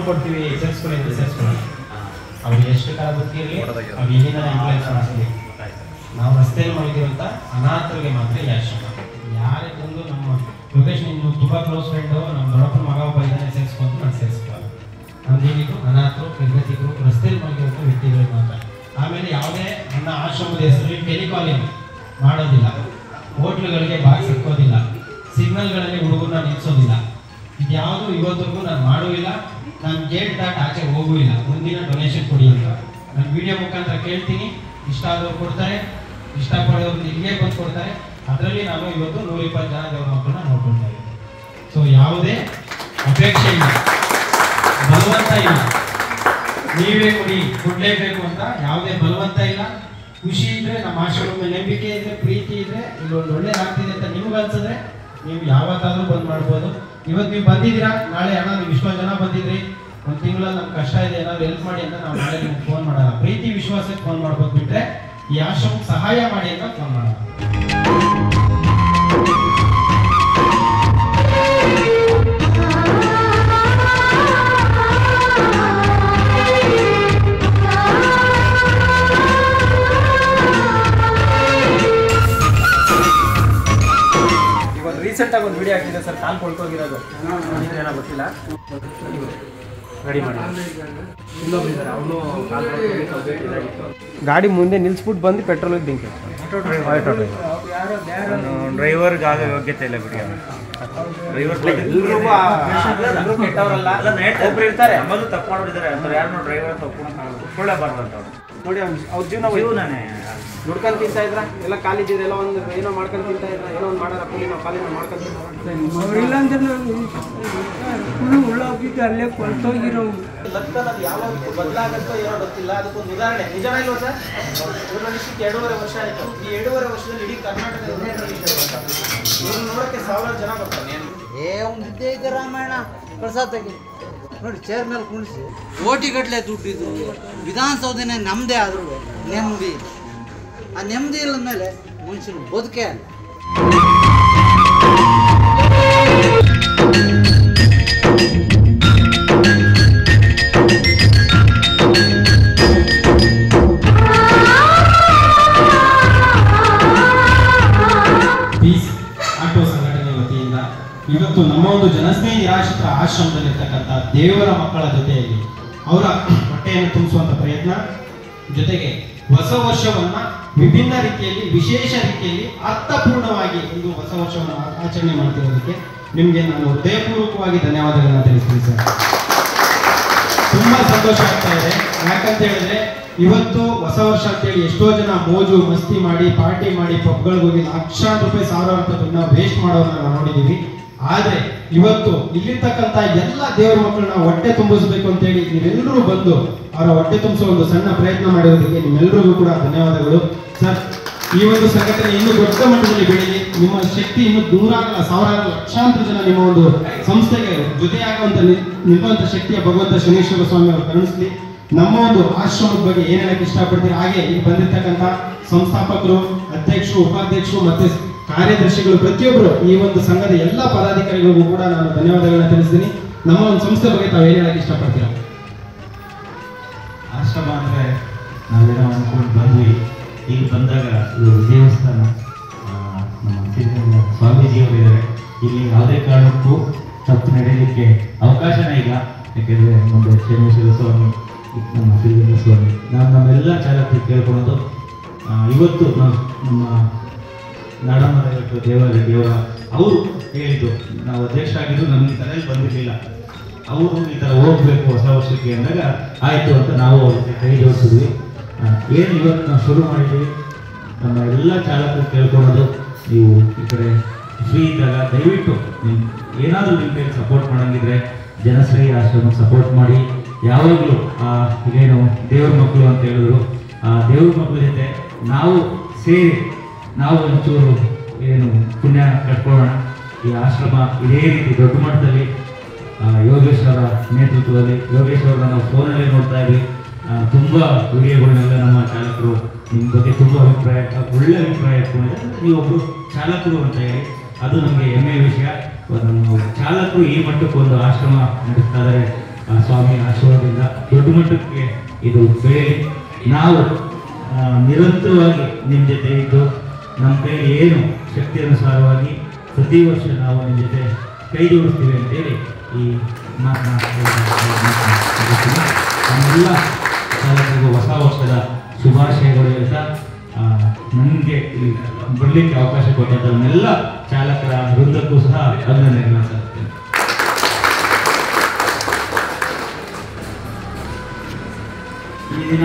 Amount ಕೊಡ್ತೀವಿ ಸೇರಿಸ್ಕೊಳ್ಳಿ ಅಂತ ಸೇರಿಸ್ಕೊಳ್ಳೋಣ ಅವ್ರಿಗೆ ಎಷ್ಟು ಕಾಲ ಗೊತ್ತಿರಲಿ ಅವ್ರು ಎಲ್ಲಿಂದ ಇನ್ಫ್ಲೂಯೆನ್ಸ್ ಮಾಡಿಸ್ಲಿ ನಾವು ರಸ್ತೆಯಲ್ಲಿ ಮಲಗಿರುವಂಥ ಅನಾಥರಿಗೆ ಮಾತ್ರ ಈ ಆಶ್ರಮ ಯಾರೇ ಬಂದು ನಮ್ಮ ಯೋಗೇಶ್ ನೀನು ತುಂಬ ಕ್ಲೋಸ್ ಫ್ರೆಂಡು ನಮ್ಮ ದೊಡ್ಡಪ್ಪನ ಮಗ ಒಬ್ಬ ಇದ್ದಾನೆ ಸೇರಿಸ್ಕೊಂಡು ನಾನು ಸೇರಿಸ್ಕೊಳ್ಳೋದು ನಮ್ದು ಏನಿತ್ತು ಅನಾಥರು ನಿರ್ಗತಿಕರು ರಸ್ತೆಯಲ್ಲಿ ಮಲಗಿರುವಂಥ ವ್ಯಕ್ತಿಗಳಿಗೆ ಮಾತ್ರ ಆಮೇಲೆ ಯಾವುದೇ ನನ್ನ ಆಶ್ರಮದ ಹೆಸರಲ್ಲಿ ಟೆಲಿಕಾಲಿಂಗ್ ಮಾಡೋದಿಲ್ಲ ಹೋಟ್ಲುಗಳಿಗೆ ಬಾಕ್ಸ್ ಇಕ್ಕೋದಿಲ್ಲ ಸಿಗ್ನಲ್ಗಳಲ್ಲಿ ಹುಡುಗರನ್ನ ನಿಲ್ಸೋದಿಲ್ಲ ಇದ್ಯಾವುದು ಇವತ್ತಿಗೂ ನಾನು ಮಾಡೂ ಇಲ್ಲ ನಾನು ಗೇಟ್ ದಾಟ್ ಆಚೆ ಹೋಗೂ ಇಲ್ಲ ಮುಂದಿನ ಡೊನೇಷನ್ ಕೊಡಿ ಅಂತ ನಾನು ವಿಡಿಯೋ ಮುಖಾಂತರ ಕೇಳ್ತೀನಿ ಇಷ್ಟ ಆದವ್ರು ಕೊಡ್ತಾರೆ ಇಷ್ಟಪಡೋರು ಇಲ್ಲಿಗೆ ಬಂದು ಕೊಡ್ತಾರೆ ಅದರಲ್ಲಿ ನಾನು ಇವತ್ತು ನೂರ ಇಪ್ಪತ್ತು ಜನ ದೇವ್ರ ಮಕ್ಕಳನ್ನ ನೋಡ್ಕೊಳ್ತಾ ಇದ್ದೀನಿ ಸೊ ಯಾವುದೇ ಅಪೇಕ್ಷೆ ಇಲ್ಲ ಬಲವಂತ ಇಲ್ಲ ನೀವೇ ಕೊಡಿ ಕೊಡ್ಲೇಬೇಕು ಅಂತ ಯಾವುದೇ ಬಲವಂತ ಇಲ್ಲ ಖುಷಿ ಇದ್ರೆ ನಮ್ಮ ಆಶ್ರಮದ ಮೇಲೆ ನಂಬಿಕೆ ಇದ್ರೆ ಪ್ರೀತಿ ಇದ್ರೆ ಇಲ್ಲೊಂದು ಒಳ್ಳೇದಾಗ್ತಿದೆ ಅಂತ ನಿಮ್ಗೆ ಅನ್ಸಿದ್ರೆ ನೀವು ಯಾವತ್ತಾದ್ರೂ ಬಂದ್ ಮಾಡ್ಬೋದು ಇವತ್ತು ನೀವು ಬಂದಿದ್ದೀರಾ ನಾಳೆ ಅಣ್ಣ ನೀವು ಇಷ್ಟೊಂದು ಜನ ಬಂದಿದ್ರಿ ಒಂದು ತಿಂಗಳಲ್ಲಿ ನಮ್ಗೆ ಕಷ್ಟ ಇದೆ ಏನಾದ್ರು ಹೆಲ್ಪ್ ಮಾಡಿ ಅಂತ ನಾವು ನಾಳೆ ನಿಮ್ಗೆ ಫೋನ್ ಮಾಡಲ್ಲ ಪ್ರೀತಿ ವಿಶ್ವಾಸಕ್ಕೆ ಫೋನ್ ಮಾಡ್ಬೋದು ಬಿಟ್ರೆ ಈ ಆಶ್ರಮಕ್ಕೆ ಸಹಾಯ ಮಾಡಿ ಅಂತ ಫೋನ್ ಮಾಡಲ್ಲ ಈಗ ಒಂದು ರೀಸೆಂಟ್ ಆಗಿ ಒಂದು ವಿಡಿಯೋ ಹಾಕಿದೆ ಸರ್ ಕಾಲ್ ಕೊಳ್ತೋಗಿರೋದು ಏನೋ ಗೊತ್ತಿಲ್ಲ ರೆಡಿ ಮಾಡಿ ಇನ್ನೊಬ್ರು ಅವನು ಕಾಲ್ ಕೊಳ್ತೋಗಿ ಸ್ವಲ್ಪ ಇದಾಗಿತ್ತು ಗಾಡಿ ಮುಂದೆ ನಿಲ್ಸ್ಬಿಟ್ಟು ಬಂದು ಪೆಟ್ರೋಲ್ ಬೆಂಕಿ ಆಟೋ ಡ್ರೈವರ್ ಡ್ರೈವರ್ಗೆ ಆಗ ಯೋಗ್ಯತೆ ಇಲ್ಲ ಬಿಡಿ ಡ್ರೈವರ್ ಎಲ್ರಿಗೂ ಎಲ್ಲರೂ ಕೆಟ್ಟವರಲ್ಲ ಒಬ್ರು ಇರ್ತಾರೆ ನಮ್ಮಲ್ಲೂ ತಪ್ಪು ಮಾಡಿದ್ದಾರೆ ಅಂತ ಯಾರನ್ನೂ ಡ್ರೈವರ್ ತಪ್ಪು ಉಟ್ಕೊಳ್ಳೇಬಾರ್ದು ಅಂತ ಅವ್ರು ನೋಡಿ ಅವ್ನ್ ಅವ್ರ ಜೀವನ ಜೀವನನೇ ದುಡ್ಕೊಂಡ್ ತಿಂತ ಇದ್ರ ಎಲ್ಲ ಕಾಲಿದ್ದೀರ ಎಲ್ಲ ಒಂದು ಏನೋ ಮಾಡ್ಕೊಂಡ್ ತಿಂತ ಇದ್ರ ಏನೋ ಒಂದು ಮಾಡಾರ ಕೂಲಿ ನಾವು ಕಾಲಿನ ಮಾಡ್ಕೊಂಡ್ ಅವರಿಲ್ಲ ಅಂದ್ರೆ ನಾನು ಫುಲ್ ಉಳ್ಳೋಗಿದ್ದು ಅಲ್ಲೇ ಕೊಳ್ತೋಗಿರೋ ಲಕ್ಕಲ್ಲಿ ಯಾವಾಗ ಬದಲಾಗತ್ತೋ ಏನೋ ಗೊತ್ತಿಲ್ಲ ಅದಕ್ಕೊಂದು ಉದಾಹರಣೆ ನಿಜಾನ ಇಲ್ವಾ ಸರ್ ಜರ್ನಲಿಸ್ಟಿಕ್ ಎರಡೂವರೆ ವರ್ಷ ಆಯಿತು ಈ ಎರಡೂವರೆ ವರ್ಷದಲ್ಲಿ ಇಡೀ ಕರ್ನಾಟಕ ಇವ್ರನ್ನ ನೋಡಕ್ಕೆ ಸಾವಿರಾರು ಜನ ಬರ್ತಾರೆ ಏ ಒಂದು ಇದ್ದೇ ಇದೆ ರಾಮಾಯಣ ಪ್ರಸಾದಕ್ಕೆ ನೋಡಿ ಚೇರ್ ಮೇಲೆ ಕುಣಿಸಿ ಕೋಟಿಗಟ್ಟಲೆ ದುಡ್ಡಿದ್ದು ವಿಧಾನಸೌಧನೇ ನಮ್ಮದೇ ಆದರೂ ನೆಮ್ಮದಿ ಆ ನೆಮ್ಮದಿ ಇಲ್ಲದ ಮೇಲೆ ಮನುಷ್ಯನ ಬದುಕೆ ಅಲ್ಲ ಪೀಸ್ ಆಟೋ ಸಂಘಟನೆ ವತಿಯಿಂದ ಇವತ್ತು ನಮ್ಮ ಒಂದು ಜನಸ್ನೇಹಿ ನಿರಾಶ್ರಿತರ ಆಶ್ರಮದಲ್ಲಿರ್ತಕ್ಕಂಥ ದೇವರ ಮಕ್ಕಳ ಜೊತೆಯಲ್ಲಿ ಅವರ ಹೊಟ್ಟೆಯನ್ನು ತುಂಬಿಸುವಂತ ಪ್ರಯತ್ನ ಜೊತೆಗೆ ಹೊಸ ವರ್ಷವನ್ನ ವಿಭಿನ್ನ ರೀತಿಯಲ್ಲಿ ವಿಶೇಷ ರೀತಿಯಲ್ಲಿ ಅರ್ಥಪೂರ್ಣವಾಗಿ ಒಂದು ಹೊಸ ವರ್ಷವನ್ನು ಆ- ಆಚರಣೆ ಮಾಡ್ತಿರೋದಕ್ಕೆ ನಿಮಗೆ ನಾನು ಹೃದಯಪೂರ್ವಕವಾಗಿ ಧನ್ಯವಾದಗಳನ್ನ ತಿಳಿಸ್ತೀನಿ ಸರ್ ತುಂಬಾ ಸಂತೋಷ ಆಗ್ತಾ ಇದೆ ಯಾಕಂತ ಹೇಳಿದ್ರೆ ಇವತ್ತು ಹೊಸ ವರ್ಷ ಅಂತೇಳಿ ಎಷ್ಟೋ ಜನ ಮೋಜು ಮಸ್ತಿ ಮಾಡಿ ಪಾರ್ಟಿ ಮಾಡಿ ಪಬ್ಗಳಿಗೆ ಹೋಗಿ ಲಕ್ಷಾಂತರ ರೂಪಾಯಿ ಸಾವಿರಾರು ರೂಪಾಯಿ ದುಡ್ಡನ್ನ ವೇಸ್ಟ್ ಮಾಡೋರನ್ನ ನಾವು ನೋಡಿದೀವಿ ಆದ್ರೆ ಇವತ್ತು ಇಲ್ಲಿರ್ತಕ್ಕಂಥ ಎಲ್ಲ ದೇವರ ಮಕ್ಕಳನ್ನ ಹೊಟ್ಟೆ ತುಂಬಿಸ್ಬೇಕು ಅಂತೇಳಿ ನೀವೆಲ್ಲರೂ ಬಂದು ಅವರ ಹೊಟ್ಟೆ ತುಂಬಿಸೋ ಒಂದು ಸಣ್ಣ ಪ್ರಯತ್ನ ಮಾಡಿರೋದಕ್ಕೆ ನಿಮ್ಮೆಲ್ಲರಿಗೂ ಕೂಡ ಧನ್ಯವಾದಗಳು ಸರ್ ಈ ಒಂದು ಸಂಘಟನೆ ಇನ್ನೂ ದೊಡ್ಡ ಮಟ್ಟದಲ್ಲಿ ಬೆಳೀಲಿ ನಿಮ್ಮ ಶಕ್ತಿ ಇನ್ನೂ ನೂರಾಗಲ್ಲ ಸಾವಿರಾರು ಲಕ್ಷಾಂತರ ಜನ ನಿಮ್ಮ ಒಂದು ಸಂಸ್ಥೆಗೆ ಜೊತೆಯಾಗುವಂತ ನಿ- ನಿಲ್ಲುವಂತ ಶಕ್ತಿಯ ಭಗವಂತ ಶನೀಶ್ವರ ಸ್ವಾಮಿ ಅವರು ಕರುಣಿಸ್ಲಿ ನಮ್ಮ ಒಂದು ಆಶ್ರಮದ ಬಗ್ಗೆ ಏನ್ ಹೇಳಕ್ ಇಷ್ಟಪಡ್ತೀರಿ ಹಾಗೆ ಇಲ್ಲಿ ಬಂದಿರ್ತಕ್ಕಂಥ ಸಂಸ್ಥಾಪಕರು ಅಧ್ಯಕ್ಷರು ಉಪಾಧ್ಯಕ್ಷರು ಮತ್ತೆ ಕಾರ್ಯದರ್ಶಿಗಳು ಪ್ರತಿಯೊಬ್ಬರು ಈ ಒಂದು ಸಂಘದ ಎಲ್ಲ ಪದಾಧಿಕಾರಿಗಳಿಗೂ ಕೂಡ ನಾನು ಧನ್ಯವಾದಗಳನ್ನ ತಿಳಿಸ್ತೀನಿ ನಮ್ಮ ಒಂದು ಸಂಸ್ಥೆ ಬಗ್ಗೆ ತಾವು ಏನ್ ಹೇಳಕ್ ಇಷ್ಟಪಡ್ತೀರಾ ಆಶ್ರಮ ಅಂದರೆ ನಾವೇನೋ ಅಂದ್ಕೊಂಡು ಬಂದ್ವಿ ಈಗ ಬಂದಾಗ ಇದು ದೇವಸ್ಥಾನ ಆ, ನಮ್ಮ ಸಿದ್ಧಗಂಗಾ ಸ್ವಾಮೀಜಿಯವರಿದ್ದಾರೆ ಇಲ್ಲಿ ಯಾವುದೇ ಕಾರಣಕ್ಕೂ ತಪ್ಪು ನಡೆಯಲಿಕ್ಕೆ ಅವಕಾಶನೇ ಇಲ್ಲ ಯಾಕೆಂದರೆ ಮುಂದೆ ಶನೇಶ್ವರ ಸ್ವಾಮಿ ನಮ್ಮ ಸಿದ್ಧಗಂಗಾ ಸ್ವಾಮಿ ನಾನು ನಮ್ಮೆಲ್ಲ ಚಾಲಕರು ಕೇಳ್ಕೊಳ್ಳೋದು ಆ, ಇವತ್ತು ನಾವು ನಮ್ಮ ನಾಡಮರ ದೇವರ ಅವರು ಹೇಳಿದ್ದು ನಾವು ಅಧ್ಯಕ್ಷ ಆಗಿದ್ದು ನಮಗೆ ತಲೆಯಲ್ಲಿ ಬಂದಿರಲಿಲ್ಲ ಅವರು ಈ ಥರ ಹೋಗ್ಬೇಕು ಹೊಸ ವರ್ಷಕ್ಕೆ ಅಂದಾಗ ಆಯಿತು ಅಂತ ನಾವು ಅವ್ರಿಗೆ ಕೈ ಜೋಡಿಸಿದ್ವಿ ಏನು ಇವತ್ತು ನಾವು ಶುರು ಮಾಡಿದ್ವಿ ನಮ್ಮ ಎಲ್ಲ ಚಾಲಕರು ಕೇಳ್ಕೊಳ್ಳೋದು ನೀವು ಈ ಕಡೆ ಫ್ರೀ ಇದ್ದಾಗ ದಯವಿಟ್ಟು ನೀವು ಏನಾದರೂ ನಿಮ್ಮ ಕೈಲಿ ಸಪೋರ್ಟ್ ಮಾಡಂಗಿದ್ರೆ ಜನಶ್ರೀ ಆಶ್ರಮಕ್ಕೆ ಸಪೋರ್ಟ್ ಮಾಡಿ ಯಾವಾಗಲೂ ಇದೇನು ದೇವ್ರ ಮಕ್ಕಳು ಅಂತ ಹೇಳಿದ್ರು ಆ ದೇವ್ರ ಮಕ್ಕಳ ಜೊತೆ ನಾವು ಸೇರಿ ನಾವು ಒಂಚೂರು ಏನು ಪುಣ್ಯ ಕಟ್ಕೊಳ್ಳೋಣ ಈ ಆಶ್ರಮ ಇದೇ ರೀತಿ ದೊಡ್ಡ ಮಟ್ಟದಲ್ಲಿ ಆ, ಯೋಗೇಶ್ ಅವರ ನೇತೃತ್ವದಲ್ಲಿ ಯೋಗೇಶ್ ಅವರನ್ನ ನಾವು ಫೋನಲ್ಲಿ ನೋಡ್ತಾ ಇದ್ವಿ ಆ, ತುಂಬ ವಿಡಿಯೋಗಳನ್ನೆಲ್ಲ ನಮ್ಮ ಚಾಲಕರು ನಿಮ್ಮ ಬಗ್ಗೆ ತುಂಬ ಅಭಿಪ್ರಾಯ ಒಳ್ಳೆ ಅಭಿಪ್ರಾಯ ಇಟ್ಕೊಂಡಿದ್ದಾರೆ ನೀವೊಬ್ಬರು ಚಾಲಕರು ಅಂತ ಹೇಳಿ ಅದು ನಮಗೆ ಹೆಮ್ಮೆಯ ವಿಷಯ ನಮ್ಮ ಚಾಲಕರು ಈ ಮಟ್ಟಕ್ಕೆ ಒಂದು ಆಶ್ರಮ ನಡೆಸ್ತಾ ಇದ್ದಾರೆ ಆ ಸ್ವಾಮಿ ಆಶೀರ್ವಾದದಿಂದ ದೊಡ್ಡ ಮಟ್ಟಕ್ಕೆ ಇದು ಬೆಳೆಯಲಿ ನಾವು ಆ, ನಿರಂತರವಾಗಿ ನಿಮ್ಮ ಜೊತೆ ಇದ್ದು ನಮ್ಮ ಕೈಲಿ ಏನು ಶಕ್ತಿ ಅನುಸಾರವಾಗಿ ಪ್ರತಿ ವರ್ಷ ನಾವು ನಿಮ್ಮ ಜೊತೆ ಕೈ ಜೋಡಿಸ್ತೀವಿ ಅಂತೇಳಿ ಈ ಮಾತನ್ನ ಹೇಳ್ತೀನಿ. ನಮ್ಮೆಲ್ಲ ಚಾಲಕರಿಗೂ ಹೊಸ ವರ್ಷದ ಶುಭಾಶಯಗಳು ಹೇಳ್ತಾ ನನಗೆ ಇಲ್ಲಿ ಬರಲಿಕ್ಕೆ ಅವಕಾಶ ಕೊಟ್ಟದ್ದನ್ನೆಲ್ಲ ಚಾಲಕರ ವೃಂದಕ್ಕೂ ಸಹ ಅಭಿನಂದನೆಗಳನ್ನ ಸಲ್ಲಿಸ್ತೇನೆ ಈ ದಿನ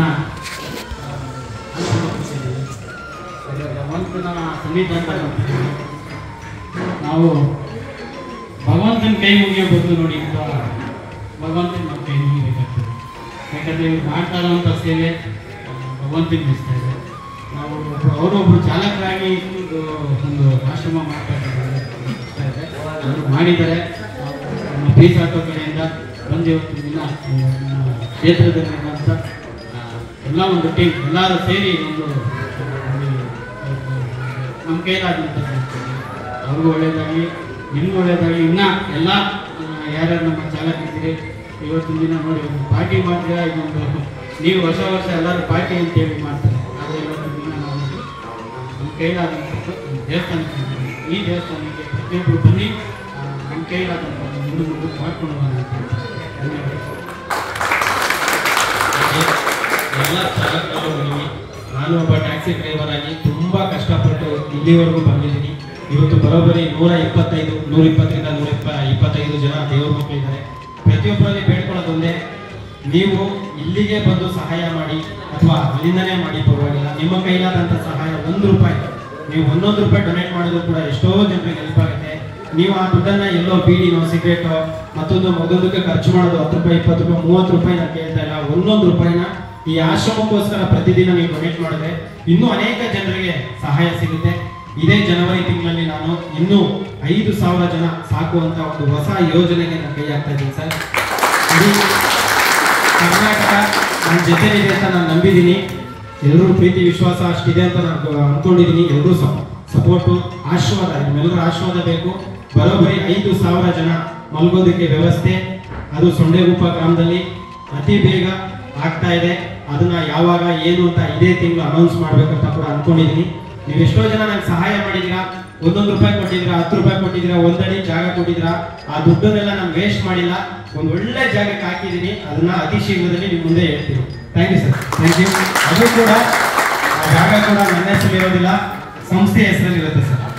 ಭಗವಂತನ ಸನ್ನಿಧಾನ ಹೋಗ್ತಿದ್ದೀವಿ. ನಾವು ಭಗವಂತನ ಕೈ ಮುಗಿಯೋ ಬದಲು ನೋಡಿ ಈಗ ಭಗವಂತನ ನಾವು ಕೈ ಮುಗಿಬೇಕಾಗ್ತದೆ ಯಾಕಂದರೆ ಇವ್ರು ಮಾಡ್ತಾ ಇರುವಂಥ ಸೇವೆ ಆ, ಭಗವಂತನಿಗೆ ಮಿಸ್ತಾ ಇದೆ ನಾವು ಒಬ್ರು- ಅವರೊಬ್ರು ಚಾಲಕರಾಗಿ ಇಷ್ಟೊಂದು ಒಂದು ಆಶ್ರಮ ಮಾಡ್ತಾ ಇದ್ದಾರೆ ಇಷ್ಟ ಇದೆ ಅವರು ಮಾಡಿದ್ದಾರೆ ನಾವು ನಮ್ಮ ಪೀಸ್ ಆಟೋ ಕಡೆಯಿಂದ ಬಂದು ಇವತ್ತಿನ ದಿನ ಆ, ನಮ್ಮ ಕ್ಷೇತ್ರದಲ್ಲಿರುವಂಥ ಆ, ಎಲ್ಲ ಒಂದು ಟೀಮ್ ಎಲ್ಲರೂ ಸೇರಿ ಒಂದು ಆ, ಒಂದು, ಆ, ನಮ್ಮ ಕೈಲಾದಂಥ ಅವ್ರಿಗೂ ಒಳ್ಳೇದಾಗಲಿ ನಿಮ್ಗೂ ಒಳ್ಳೇದಾಗಲಿ ಇನ್ನ ಎಲ್ಲ ಆ, ಯಾರ್ಯಾರು ನಮ್ಮ ಚಾಲಕರಿದ್ದೀರಿ ಇವತ್ತಿನ ದಿನ ನೋಡಿ ಒಂದು ಪಾರ್ಟಿ ಮಾಡಿದ್ರೆ ಇದೊಂದು ನೀವು ವರ್ಷ ವರ್ಷ ಎಲ್ಲರೂ ಪಾರ್ಟಿ ಅಂತೇಳಿ ಮಾಡ್ತಾರೆ ಆದರೆ ಇವತ್ತಿನ ದಿನ ನಾವು ನಮ್ಮ ಕೈಲಾದಂಥದ್ದು ಒಂದು ದೇವಸ್ಥಾನಕ್ಕೆ ಬಂದಿದ್ದೀವಿ. ಈ ದೇವಸ್ಥಾನಕ್ಕೆ ಪ್ರತಿಯೊಬ್ಬರು ಬನ್ನಿ ಆ, ನಮ್ಮ ಕೈಲಾದಂಥ ಮುಂದೆ ಮುಂದೆ ಮಾಡ್ಕೊಂಡು ಹೋಗೋಣ ಅಂತ ಹೇಳ್ತಾರೆ. ಧನ್ಯವಾದ ಎಲ್ಲ ಚಾಲಕರುಗಳಿಗೆ ನಾನು ಒಬ್ಬ ಟ್ಯಾಕ್ಸಿ ಡ್ರೈವರ್ ಆಗಿ ತುಂಬ ಕಷ್ಟಪಟ್ಟು ಇಲ್ಲಿವರೆಗೂ ಬಂದಿದ್ದೀನಿ ಇವತ್ತು ಬರೋಬ್ಬರಿ ನೂರ ಇಪ್ಪತ್ತೈದು ನೂರ ಇಪ್ಪತ್ತರಿಂದ ನೂರ ಇಪ್ಪ ಇಪ್ಪತ್ತೈದು ಜನ ದೇವ್ರ ಮಕ್ಕಳಿದ್ದಾರೆ ಪ್ರತಿಯೊಬ್ಬರಲ್ಲಿ ಬೇಡ್ಕೊಳ್ಳೋದು ಒಂದೇ ನೀವು ಇಲ್ಲಿಗೆ ಬಂದು ಸಹಾಯ ಮಾಡಿ ಅಥವಾ ಅಲ್ಲಿಂದನೇ ಮಾಡಿ ಪರವಾಗಿಲ್ಲ ನಿಮ್ಮ ಕೈಲಾದಂಥ ಸಹಾಯ ಒಂದು ರೂಪಾಯಿ ನೀವು ಒಂದೊಂದು ರೂಪಾಯಿ ಡೊನೇಟ್ ಮಾಡಿದ್ರು ಕೂಡ ಎಷ್ಟೋ ಜನರಿಗೆ ಹೆಲ್ಪ್ ಆಗುತ್ತೆ ನೀವು ಆ ದುಡ್ಡನ್ನ ಎಲ್ಲೋ ಬೀಡಿನೋ ಸಿಗರೇಟೋ ಮತ್ತೊಂದು ಮತ್ತೊಂದಕ್ಕೆ ಖರ್ಚು ಮಾಡೋದು ಹತ್ತು ರೂಪಾಯಿ ಇಪ್ಪತ್ತು ರೂಪಾಯಿ ಮೂವತ್ತು ರೂಪಾಯಿ ನಾನು ಕೇಳ್ತಾ ಇಲ್ಲ ಒಂದೊಂದು ರೂಪಾಯಿನ ಈ ಆಶ್ರಮಕ್ಕೋಸ್ಕರ ಪ್ರತಿದಿನ ನೀವು ಡೊನೇಟ್ ಮಾಡಿದ್ರೆ ಇನ್ನೂ ಅನೇಕ ಜನರಿಗೆ ಸಹಾಯ ಸಿಗುತ್ತೆ ಇದೇ ಜನವರಿ ತಿಂಗಳಲ್ಲಿ ನಾನು ಇನ್ನೂ ಐದು ಸಾವಿರ ಜನ ಸಾಕುವಂತ ಒಂದು ಹೊಸ ಯೋಜನೆಗೆ ನಾನು ಕೈ ಹಾಕ್ತಾ ಇದ್ದೀನಿ ಸರ್ ಇಡೀ ಕರ್ನಾಟಕ ನನ್ನ ಜೊತೆಲಿದೆ ಅಂತ ನಾನು ನಂಬಿದ್ದೀನಿ ಎಲ್ಲರೂ ಪ್ರೀತಿ ವಿಶ್ವಾಸ ಅಷ್ಟಿದೆ ಅಂತ ನಾನು ಅನ್ಕೊಂಡಿದ್ದೀನಿ ಎಲ್ಲರೂ ಸಪೋರ್ಟು ಆಶೀರ್ವಾದ ನಿಮ್ಮೆಲ್ಲರ ಆಶೀರ್ವಾದ ಬೇಕು ಬರೋಬ್ಬರಿ ಐದು ಸಾವಿರ ಜನ ಮಲ್ಗೋದಕ್ಕೆ ವ್ಯವಸ್ಥೆ ಅದು ಸೊಂಡೆಗುಪ್ಪ ಗ್ರಾಮದಲ್ಲಿ ಅತಿ ಬೇಗ ಆಗ್ತಾ ಇದೆ ಅದನ್ನ ಯಾವಾಗ ಏನು ಅಂತ ಇದೇ ತಿಂಗಳು ಅನೌನ್ಸ್ ಮಾಡ್ಬೇಕಂತ ಕೂಡ ಅನ್ಕೊಂಡಿದ್ದೀನಿ ನೀವು ಎಷ್ಟೋ ಜನ ನಂಗೆ ಸಹಾಯ ಮಾಡಿದ್ದೀರಾ ಒಂದೊಂದು ರೂಪಾಯಿ ಕೊಟ್ಟಿದ್ದೀರಾ ಹತ್ತು ರೂಪಾಯಿ ಕೊಟ್ಟಿದ್ದೀರಾ ಒಂದಡಿ ಜಾಗ ಕೊಟ್ಟಿದ್ದೀರಾ ಆ ದುಡ್ಡನ್ನೆಲ್ಲ ನಾನು ವೇಸ್ಟ್ ಮಾಡಿಲ್ಲ ಒಂದು ಒಳ್ಳೆ ಜಾಗಕ್ಕೆ ಹಾಕಿದ್ದೀನಿ ಅದನ್ನ ಅತಿ ಶೀಘ್ರದಲ್ಲಿ ನಿಮ್ಮ ಮುಂದೆ ಹೇಳ್ತೀನಿ thank you sir thank you ಅದು ಕೂಡ ಆ ಜಾಗ ಕೂಡ ನನ್ನ ಹೆಸರಲ್ಲಿ ಇರೋದಿಲ್ಲ ಸಂಸ್ಥೆ ಹೆಸರಲ್ಲಿ ಇರುತ್ತೆ ಸರ್